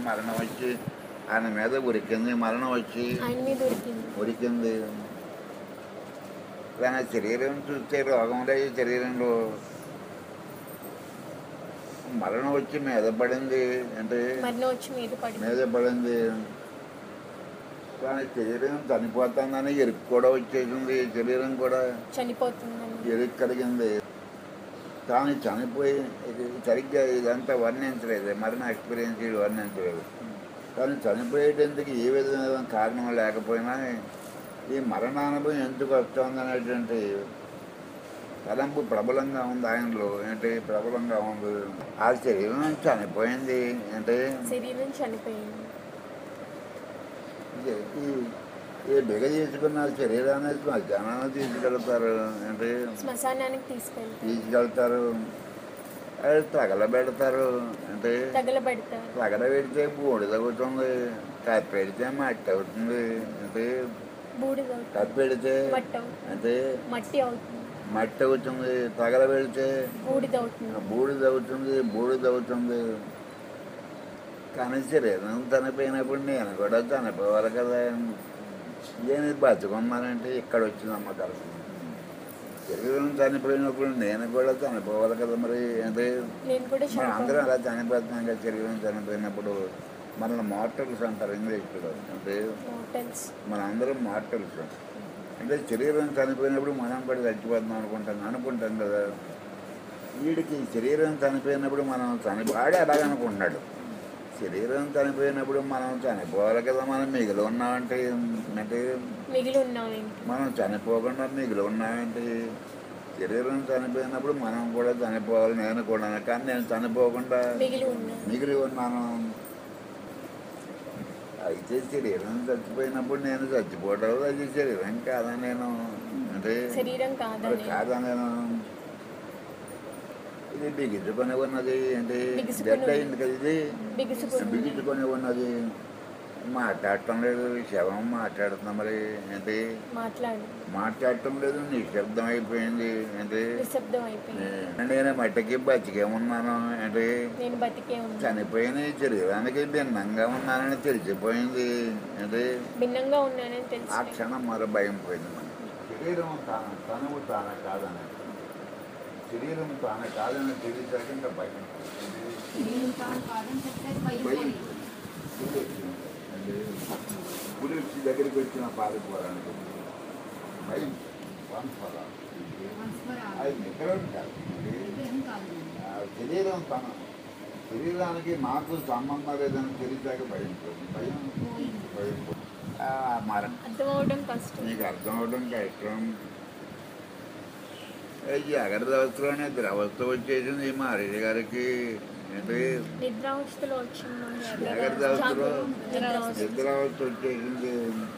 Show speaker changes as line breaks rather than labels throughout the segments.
మరణం వచ్చి ఆయన మీద ఉరికింది మరణం వచ్చి
ఆయన మీద ఉరికింది
ఉరికింది కానీ శరీరం చూస్తే రోగం లేదు శరీరంలో మరణం వచ్చి మీద పడింది అంటే
మరణం వచ్చి మీద పడింది
మీద పడింది కానీ శరీరం చనిపోతుందని ఎరుకు కూడా వచ్చేసింది శరీరం కూడా
చనిపోతుందని
ఎరుకు కలిగింది కానీ చనిపోయి ఇది సరిగ్గా ఇదంతా వర్ణించలేదు మరణ ఎక్స్పీరియన్స్ ఇది వర్ణించలేదు కానీ చనిపోయేటందుకు ఏ విధమైన కారణం లేకపోయినా ఈ మరణానుభవం ఎందుకు వస్తుంది అనేటువంటి తలంపు ప్రబలంగా ఉంది ఆయనలో ఏంటి ప్రబలంగా ఉంది ఆ శరీరం చనిపోయింది అంటే
శరీరం చనిపోయింది
ఇది- ఈ ఈ బిగ తీసుకున్న శరీరాన్ని మధ్యాహ్నాన్ని తీసుకెళ్తారు ఏంటి
శ్మశానానికి తీసుకెళ్తారు
తీసుకెళ్తారు అది తగలబెడతారు అంటే
తగలబెడతారు
తగలబెడితే బూడిద అవుతుంది కప్పెడితే మట్టి అవుతుంది అంటే
బూడిద అవుతుంది
కప్పెడితే
మట్టి అవుతుంది
అంటే
మట్టి అవుతుంది
మట్టి అవుతుంది తగలబెడితే
బూడిద అవుతుంది
బూడిద అవుతుంది బూడిద అవుతుంది కానీ శరీరం చనిపోయినప్పుడు నేను కూడా చనిపోవాలి కదా నేను బతుకున్నానంటే ఇక్కడ వచ్చిందమ్మ దర్శనం శరీరం చనిపోయినప్పుడు నేను కూడా చనిపోవాలి కదా మరి అంటే
నేను కూడా
మనం అందరం
చనిపోయాను
అలా చనిపోతున్నాం కదా శరీరం చనిపోయినప్పుడు మనల్ని మార్టల్స్ అంటారు ఇంగ్లీష్లో అంటే
మోటల్స్
మన అందరం మార్టల్స్ అంటే శరీరం చనిపోయినప్పుడు మనం కూడా చచ్చిపోతున్నాం అనుకుంటాం అనుకుంటాం కదా వీడికి శరీరం చనిపోయినప్పుడు మనం చనిపోయాడు అలాగ అనుకుంటున్నాడు శరీరం చనిపోయినప్పుడు మనం చనిపోవాలి కదా మనం మిగిలి ఉన్నామంటే అంటే
మిగిలి ఉన్నామేంటి
మనం చనిపోకుండా మిగిలి ఉన్నామంటే శరీరం చనిపోయినప్పుడు మనం కూడా చనిపోవాలి నేను కూడా కానీ నేను చనిపోకుండా
మిగిలి ఉన్నాను
మిగిలి ఉన్నాను అయితే శరీరం చచ్చిపోయినప్పుడు నేను చచ్చిపోవడం అది శరీరం కాదా నేను అంటే
శరీరం
మరి
కాదని
కాదా నేను ఇది బిగించుకొని ఉన్నది అంటే
బిగుసుకొని
డెడ్ అయింది కదా ఇది
బిగుసుకుని
బిగించుకొని ఉన్నది మాట్లాడటం లేదు శవం మాట్లాడుతున్నా మరి ఏంటి
మాట్లాడు
మాట్లాడటం లేదు నిశ్శబ్దం అయిపోయింది ఏంటి
నిశ్శబ్దం అయిపోయింది
నేను మట్టికి బతికే ఉన్నాను ఏంటి
నేను బతికే ఉన్నాను
చనిపోయిన ఈ శరీరానికి భిన్నంగా ఉన్నానని తెలిసిపోయింది అంటే
భిన్నంగా ఉన్నానని
ఆ
తెలిసి
క్షణం మరో భయం పోయింది మనకి శరీరం తాన తనువు తాన కాదని శరీరం తాన కాదని తెలిసాక ఇంకా భయం
శరీరం తాను కాదని చెప్తే భయం
భయం
పోయింది.
పులి వచ్చింది. అంటే పులి వచ్చి దగ్గరికి వచ్చిన పారిపోవడానికి భయం వంశరా.
మనస్మర
అది నిగ్రహం కాదు
విగ్రహం కాదు
ఆ శరీరం తన శరీరానికి నాకు సంబంధం లేదని తెలిసాక భయం పోయింది భయం
పోయింది
భయం పోయింది. ఆ మరణం
అర్థం అవడం కష్టం
నీకు అర్థం అవడం కష్టం ఈ జాగ్రత్త అవస్థలోనే ద్రవస్థ వచ్చేసింది ఈ మారేడి గారికి ఏంటి
నిద్రావస్థలో వచ్చింది
జాగ్రత్త అవస్థలో
నిద్రావస్థ
నిద్రావస్థ వచ్చేసింది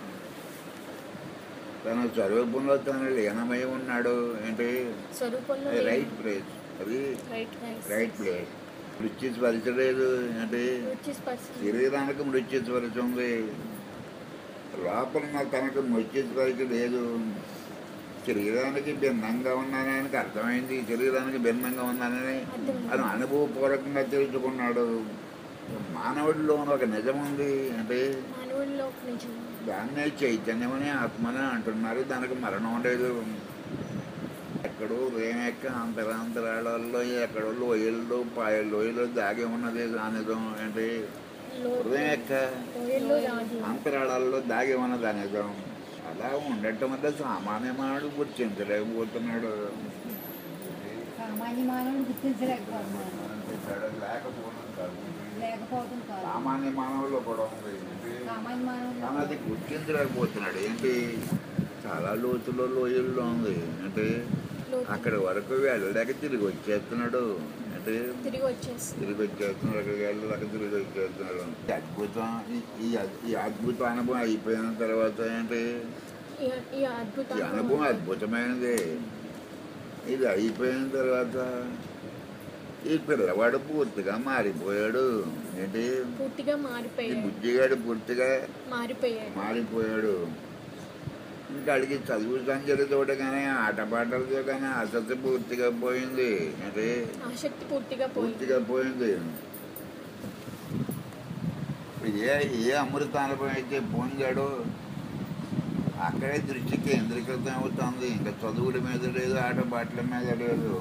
తన స్వరూపంలో తను లీనమై ఉన్నాడు ఏంటి
స్వరూపంలో
రైట్ ప్లేస్ అది
రైట్
రైట్ ప్లేస్ మృత్యు స్పరిచలేదు ఏంటి
వచ్చి స్పర్శ
శరీరానికి మృత్యు స్పరిచ ఉంది లోపల ఉన్న తనకు మృత్యు స్పరిచ లేదు శరీరానికి భిన్నంగా ఉన్నానని అర్థమైంది శరీరానికి భిన్నంగా ఉన్నానని అది అనుభవపూర్వకంగా తెలుసుకున్నాడు మానవుడిలో ఒక నిజం ఉంది అంటే
మానవుడిలో ఒక నిజం
దాన్నే చైతన్యమని ఆత్మని అంటున్నారు దానికి మరణం లేదు ఎక్కడో రేమెక్క అంతరాంతరాళాల్లో ఎక్కడో లోయల్లో పాయ లోయలో దాగి ఉన్నది దానిజం ఏంటి
లో-
హృదయం యొక్క
లోయల్లో రాగి
అంతరాళాల్లో దాగి ఉన్నది అనేదం అలా ఉండటం వల్ల సామాన్య మానవుడు గుర్తించలేకపోతున్నాడు
సామాన్య మానవుడు గుర్తించలేకపోతున్నాడు
లేకపోవడం కాదు.
లేకపోవడం కాదు
సామాన్య మానవుల్లో కూడా ఉంది
సామాన్య
కానీ
మానవుడు
అది గుర్తించలేకపోతున్నాడు ఏంటి చాలా లోతులో లోయల్లో ఉంది అంటే
లోతు.
అక్కడి వరకు వెళ్ళలేక తిరిగి వచ్చేస్తున్నాడు అంటే
తిరిగి వచ్చేసి
తిరిగి వచ్చేస్తున్నాడు అక్కడికి వెళ్ళలేక తిరిగి వచ్చేస్తున్నాడు ఈ అద్భుతం ఈ- ఈ ఈ అద్భుత అనుభవం అయిపోయిన తర్వాత ఏంటి
ఈ- ఈ అద్భుత
ఈ అనుభవం అద్భుతమైనది ఇది అయిపోయిన తర్వాత ఈ పిల్లవాడు పూర్తిగా మారిపోయాడు ఏంటి
పూర్తిగా
ఈ
మారిపోయాడు
బుద్ధిగాడు పూర్తిగా
మారిపోయాడు
మారిపోయాడు ఇంకా అడిగి చదువు సంచలతో కానీ ఆటపాటలతో కానీ ఆసక్తి పూర్తిగా పోయింది అంటే
ఆసక్తి పూర్తిగా పోయింది
పూర్తిగా పోయింది ఏ ఏ అమృతానుభవం అయితే పొందాడో అక్కడే దృష్టి కేంద్రీకృతం అవుతుంది ఇంకా చదువుల మీద లేదు ఆట బాటల మీద లేదు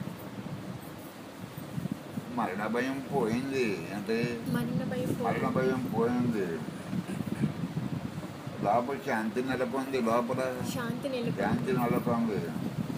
మరణ భయం పోయింది అంటే
మరణ భయం
మరణ భయం పోయింది లోపల శాంతి నెలకొంది లోపల
శాంతి నెలకొంది
శాంతి నెలకొంది